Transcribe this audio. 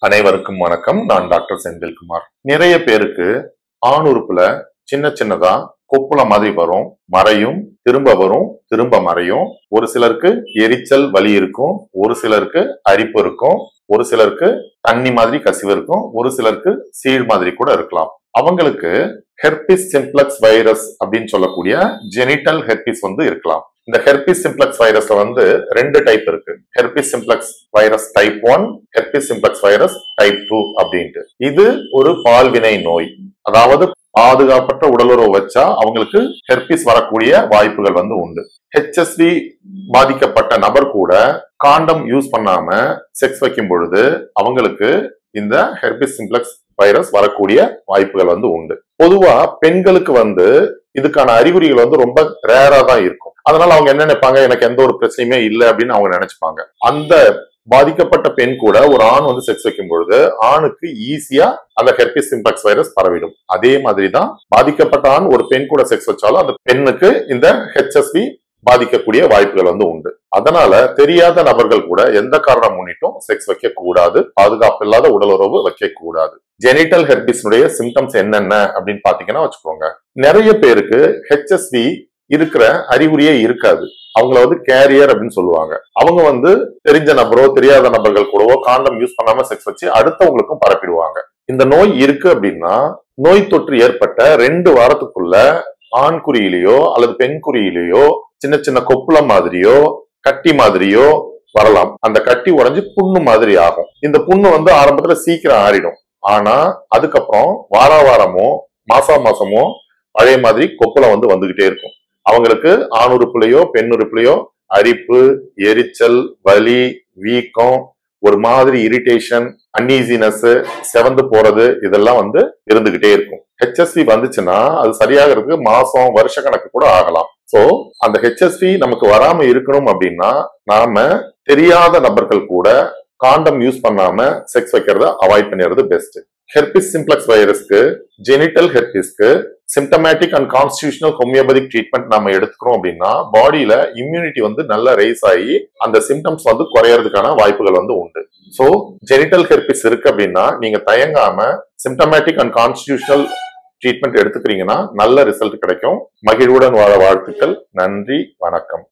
அனைவருக்கும் வணக்கம் நான் டாக்டர் செந்தில்குமார் நிறைய பேருக்கு ஆண் உறுப்புல சின்ன சின்னதா கொப்புள மாதிரி வரும் மறையும் திரும்ப வரும் திரும்ப மறையும் ஒரு சிலருக்கு எரிச்சல் வலி இருக்கும் ஒரு சிலருக்கு அரிப்பு இருக்கும் ஒரு சிலருக்கு தண்ணி மாதிரி கசிவு இருக்கும் ஒரு சிலருக்கு சீழ் மாதிரி கூட இருக்கலாம் அவங்களுக்கு ஹெர்பிஸ் சிம்ப்ளக்ஸ் வைரஸ் அப்படின்னு சொல்லக்கூடிய ஜெனிட்டல் ஹெர்பிஸ் வந்து இருக்கலாம் இந்த ஹெர்பிஸ் சிம்ப்ளக்ஸ் வைரஸ்ல வந்து ரெண்டு டைப் இருக்கு herpes simplex virus type one herpes simplex virus type two அப்படின்ட்டு இது ஒரு பால்வினை நோய் அதாவது பாதுகாப்பற்ற உடலுறவு வச்சா அவங்களுக்கு ஹெர்பிஸ் வரக்கூடிய வாய்ப்புகள் வந்து உண்டு ஹெச்எஸ்வி பாதிக்கப்பட்ட நபர் கூட காண்டம் யூஸ் பண்ணாம செக்ஸ் வைக்கும் பொழுது அவங்களுக்கு இந்த ஹெர்பிஸ் சிம்ப்ளக்ஸ் வைரஸ் வரக்கூடிய வாய்ப்புகள் வந்து உண்டு பொதுவா பெண்களுக்கு வந்து இதுக்கான அறிகுறிகள் வந்து ரொம்ப ரேரா தான் இருக்கும் அதனால அவங்க என்ன நினைப்பாங்க எனக்கு எந்த ஒரு பிரச்சனையுமே இல்லை அப்படின்னு அவங்க நினைச்சுப்பாங்க அந்த பாதிக்கப்பட்ட பெண் கூட ஒரு ஆண் வந்து செக்ஸ் வைக்கும் பொழுது ஆணுக்கு ஈஸியா அந்த ஹெர்பிஸ் சிம்ப்ளக்ஸ் வைரஸ் பரவிடும் அதே மாதிரி தான் பாதிக்கப்பட்ட ஆண் ஒரு பெண் கூட செக்ஸ் வச்சாலும் அந்த பெண்ணுக்கு இந்த ஹெச்எஸ்வி பாதிக்கக்கூடிய வாய்ப்புகள் வந்து உண்டு அதனால தெரியாத நபர்கள் கூட எந்த காரணம் முன்னிட்டும் செக்ஸ் வைக்க கூடாது பாதுகாப்பு இல்லாத உடலுறவு வைக்க கூடாது ஜெனிட்டல் ஹெர்பிஸ்னுடைய சிம்டம்ஸ் என்னென்ன அப்படின்னு பாத்தீங்கன்னா வச்சுக்கோங்க நிறைய பேருக்கு ஹெச்எஸ்வி இருக்கிற அறிகுறியே இருக்காது அவங்கள வந்து கேரியர் அப்படின்னு சொல்லுவாங்க அவங்க வந்து தெரிஞ்ச நபரோ தெரியாத நபர்கள் கூடவோ காண்டம் யூஸ் பண்ணாம செக்ஸ் வச்சு அடுத்தவங்களுக்கும் பரப்பிடுவாங்க இந்த நோய் இருக்கு அப்படின்னா நோய் தொற்று ஏற்பட்ட ரெண்டு வாரத்துக்குள்ள ஆண் குறியிலேயோ அல்லது பெண் குறியிலேயோ சின்ன சின்ன கொப்புளம் மாதிரியோ கட்டி மாதிரியோ வரலாம் அந்த கட்டி உடைஞ்சு புண்ணு மாதிரி ஆகும் இந்த புண்ணு வந்து ஆரம்பத்துல சீக்கிரம் ஆறிடும் ஆனா அதுக்கப்புறம் வார வாரமோ மாசா மாசமோ பழைய மாதிரி கொப்புளம் வந்து வந்துகிட்டே இருக்கும் அவங்களுக்கு ஆண் உறுப்புலையோ பெண் உறுப்புலையோ அரிப்பு எரிச்சல் வலி வீக்கம் ஒரு மாதிரி இரிட்டேஷன் அன்ஈசினஸ் செவந்து போறது இதெல்லாம் வந்து இருந்துகிட்டே இருக்கும் ஹெச்எஸ்வி வந்துச்சுன்னா அது சரியாகிறதுக்கு மாசம் வருஷ கணக்கு கூட ஆகலாம் சோ அந்த ஹெச்எஸ்வி நமக்கு வராம இருக்கணும் அப்படின்னா நாம தெரியாத நபர்கள் கூட காண்டம் யூஸ் பண்ணாம செக்ஸ் வைக்கிறத அவாய்ட் பண்ணிடுறது பெஸ்ட் ஹெர்பிஸ் சிம்ப்ளக்ஸ் வைரஸ்க்கு ஜெனிட்டல் ஹெர்பிஸ்க்கு symptomatic and constitutional homeopathic treatment நம்ம எடுத்துக்கிறோம் அப்படின்னா பாடியில இம்யூனிட்டி வந்து நல்லா ரைஸ் ஆகி அந்த சிம்டம்ஸ் வந்து குறையறதுக்கான வாய்ப்புகள் வந்து உண்டு ஸோ ஜெனிட்டல் ஹெர்பிஸ் இருக்கு அப்படின்னா நீங்க தயங்காம சிம்டமேட்டிக் அண்ட் கான்ஸ்டியூஷனல் ட்ரீட்மெண்ட் எடுத்துக்கிறீங்கன்னா நல்ல ரிசல்ட் கிடைக்கும் மகிழ்வுடன் வாழ வாழ்த்துக்கள் நன்றி வணக்கம்